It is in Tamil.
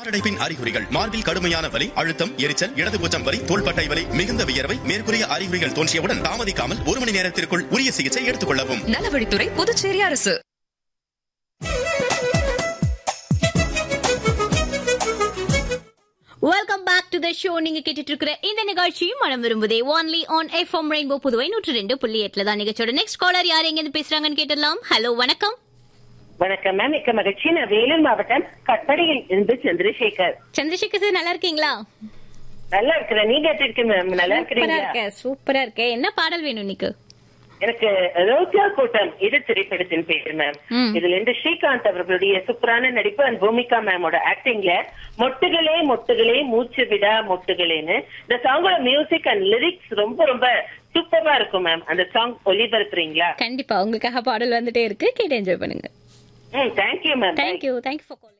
மாரடைப்பின் அறிகுறிகள் மார்பில் கடுமையான வலி அழுத்தம் எரிச்சல் இடதுபூச்சம் வலி தோள்பட்டை வலி மிகுந்த வியர்வை மேற்கூறிய அறிகுறிகள் தோன்றியவுடன் தாமதிக்காமல் ஒரு மணி நேரத்திற்குள் உரிய சிகிச்சை எடுத்துக் கொள்ளவும் நலவழித்துறை புதுச்சேரி அரசு welcome back to the show நீங்க கேட்டுட்டு இருக்கிற இந்த நிகழ்ச்சி மனம் விரும்புதே only on FM rainbow Puduvai நூற்று ரெண்டு புள்ளி எட்டுல தான் நிகழ்ச்சியோட நெக்ஸ்ட் காலர் யார் எங்க இருந்து பேசுறாங்கன்னு கேட்டலாம் ஹலோ வணக்கம் வணக்கம் மேம் மிக்க மகிழ்ச்சி நான் வேலூர் மாவட்டம் கட்படியில் இருந்து சந்திரசேகர் சந்திரசேகர் சார் நல்லா இருக்கீங்களா நல்லா இருக்கிறேன் நீங்க எப்படி இருக்கு மேம் நல்லா சூப்பரா இருக்கிறீங்களா இருக்கேன் சூப்பரா இருக்கேன் என்ன பாடல் வேணும் இன்னைக்கு எனக்கு ரோஜா கூட்டம் இது திரைப்படத்தின் பேரு மேம் ம். இதுல இருந்து ஸ்ரீகாந்த் அவர்களுடைய சூப்பரான நடிப்பு அண்ட் பூமிகா மேமோட ஆக்டிங்ல மொட்டுகளே மொட்டுகளே மூச்சு விடா மொட்டுகளேன்னு இந்த சாங்கோட மியூசிக் அண்ட் லிரிக்ஸ் ரொம்ப ரொம்ப சூப்பரா இருக்கும் மேம் அந்த சாங் ஒளிபரப்புறீங்களா கண்டிப்பா உங்களுக்காக பாடல் வந்துட்டே இருக்கு கேட்டு என்ஜாய் பண்ணுங்க ம் thank you ma'am thank you thank you for calling